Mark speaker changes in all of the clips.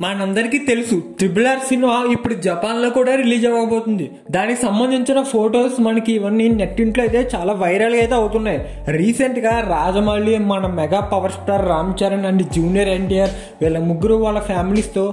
Speaker 1: మనందరికీ తెలుసు triple R cinema ఇప్పుడు జపాన్లో కూడా రిలీజ్ అవ్వబోతుంది దానికి సంబంధించిన ఫొటోస్ మనకి ఇవన్నీ నెట్టింట్లో అయితే చాలా వైరల్గా అయితే అవుతున్నాయి రీసెంట్గా రాజమౌళి మన mega power star Ram Charan and junior NTR వీళ్ళ ముగ్గురు వాళ్ళ ఫ్యామిలీస్తో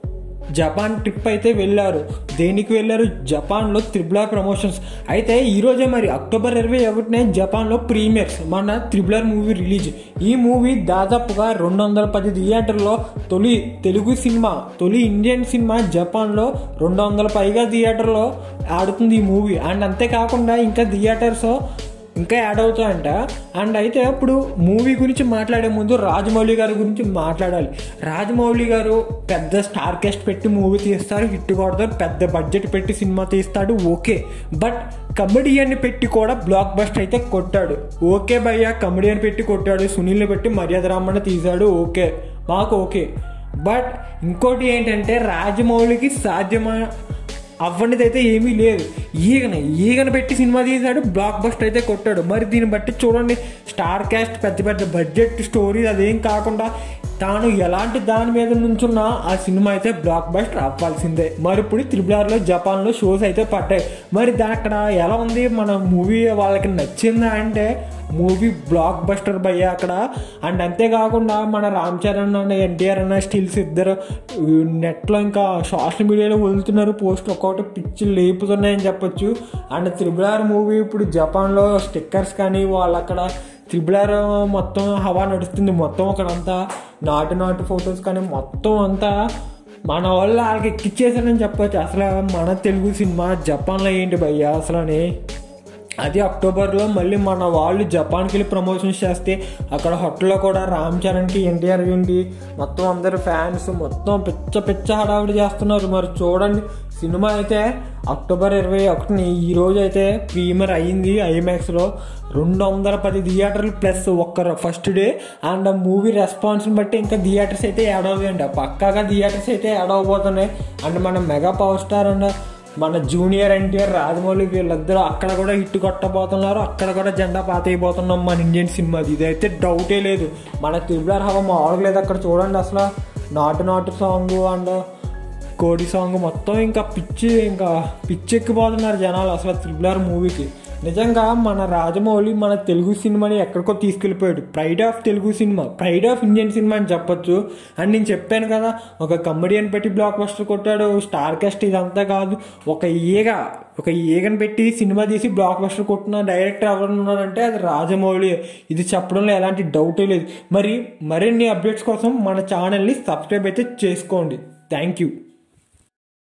Speaker 1: జపాన్ ట్రిప్ అయితే వెళ్ళారు దేనికి వెళ్ళారు జపాన్లో త్రిబులర్ ప్రమోషన్స్ అయితే ఈరోజే మరి అక్టోబర్ ఇరవై ఒకటినే జపాన్లో ప్రీమియర్స్ మన త్రిబులర్ మూవీ రిలీజ్ ఈ మూవీ దాదాపుగా రెండు వందల పది థియేటర్లో తొలి తెలుగు సినిమా తొలి ఇండియన్ సినిమా జపాన్లో రెండు వందల పైగా థియేటర్లో ఆడుతుంది ఈ మూవీ అండ్ అంతేకాకుండా ఇంకా థియేటర్స్ ఇంకా యాడ్ అవుతాయంట అండ్ అయితే ఇప్పుడు మూవీ గురించి మాట్లాడే ముందు రాజమౌళి గారి గురించి మాట్లాడాలి రాజమౌళి గారు పెద్ద స్టార్ కాస్ట్ పెట్టి మూవీ తీస్తారు హిట్ కొడతారు పెద్ద బడ్జెట్ పెట్టి సినిమా తీస్తాడు ఓకే బట్ కమెడియన్ పెట్టి కూడా బ్లాక్ బస్టర్ అయితే కొట్టాడు ఓకే భయ్య కమెడియన్ పెట్టి కొట్టాడు సునీల్ని పెట్టి మర్యాద రామన్న తీశాడు ఓకే మాకు ఓకే బట్ ఇంకోటి ఏంటంటే రాజమౌళికి సాధ్యమైన అవ్వనిది అయితే ఏమీ లేదు ఈగన ఈగన పెట్టి సినిమా తీశాడు బ్లాక్ బస్టర్ అయితే కొట్టాడు మరి దీన్ని బట్టి చూడండి స్టార్ క్యాస్ట్ పెద్ద పెద్ద బడ్జెట్ స్టోరీ అదేం కాకుండా తాను ఎలాంటి దాని మీద నుంచున్నా ఆ సినిమా అయితే బ్లాక్ బస్టర్ అవ్వాల్సిందే మరి ఇప్పుడు త్రిబుల్ ఆర్లో జపాన్లో షోస్ అయితే పడ్డాయి మరి దా అక్కడ ఎలా ఉంది మన మూవీ వాళ్ళకి నచ్చిందా అంటే మూవీ బ్లాక్ బస్టర్ భయ్య అక్కడ అండ్ అంతేకాకుండా మన రామ్ చరణ్ అన్న ఎన్టీఆర్ అన్న స్టిల్స్ ఇద్దరు నెట్లో ఇంకా సోషల్ మీడియాలో వదులుతున్నారు పోస్ట్ ఒక్కొక్కటి పిచ్చి లేపుతున్నాయని చెప్పొచ్చు అండ్ త్రిబుల్ ఆర్ మూవీ ఇప్పుడు జపాన్లో స్టిక్కర్స్ కానీ వాళ్ళు అక్కడ త్రిబుల్ ఆర్ మొత్తం హవా నడుస్తుంది మొత్తం అక్కడంతా నాటు నాటు ఫొటోస్ కానీ మొత్తం అంతా మన వాళ్ళు వాళ్ళకి ఎక్కిచ్చేసారని చెప్పొచ్చు అసలు మన తెలుగు సినిమా జపాన్లో ఏంటి భయ్య అసలు అని అది అక్టోబర్లో మళ్ళీ మన వాళ్ళు జపాన్కి వెళ్ళి ప్రమోషన్స్ చేస్తే అక్కడ హోటల్లో కూడా రామ్ చరణ్కి ఎన్టీఆర్ ఉండి మొత్తం అందరు ఫ్యాన్స్ మొత్తం పిచ్చ పిచ్చ హడావిడి చేస్తున్నారు మరి చూడండి సినిమా అయితే అక్టోబర్ ఇరవై ఒకటిని ఈ రోజు అయితే ప్రీమియర్ అయ్యింది ఐమాక్స్లో రెండు వందల పది థియేటర్లు ప్లస్ ఒక్క ఫస్ట్ డే అండ్ మూవీ రెస్పాన్స్ని బట్టి ఇంకా థియేటర్స్ అయితే యాడ్ అవుతాయండి పక్కాగా థియేటర్స్ అయితే యాడ్ అవబోతున్నాయి అండ్ మన మెగా పవర్ స్టార్ అండ్ మన జూనియర్ ఎన్టీఆర్ రాజమౌళి వీళ్ళిద్దరూ అక్కడ కూడా హిట్ కొట్టబోతున్నారు అక్కడ కూడా జెండా పాతైపోతున్నాం మన ఇండియన్ సినిమాది ఇదైతే డౌటే లేదు మన త్రిబులర్ హవా మామూలుగా లేదు అక్కడ చూడండి అసలు నాటు నాటు సాంగ్ అండ్ కోడి సాంగ్ మొత్తం ఇంకా పిచ్చి ఇంకా పిచ్చి ఎక్కిపోతున్నారు జనాలు అసలు త్రిబులర్ మూవీకి నిజంగా మన రాజమౌళి మన తెలుగు సినిమాని ఎక్కడికో తీసుకెళ్ళిపోయాడు pride of Telugu cinema pride of Indian cinema అని చెప్పొచ్చు అండ్ నేను చెప్పాను కదా ఒక కమెడియన్ పెట్టి బ్లాక్ బస్టర్ కొట్టాడు స్టార్ కాస్ట్ ఇదంతా కాదు ఒక ఈగ ఒక ఈగను పెట్టి సినిమా తీసి బ్లాక్ బస్టర్ కొట్టిన డైరెక్టర్ ఎవరు ఉన్నారంటే అది రాజమౌళి ఇది చెప్పడంలో ఎలాంటి డౌటే లేదు మరి మరిన్ని అప్డేట్స్ కోసం మన ఛానల్ని సబ్స్క్రైబ్ అయితే చేసుకోండి థ్యాంక్ యూ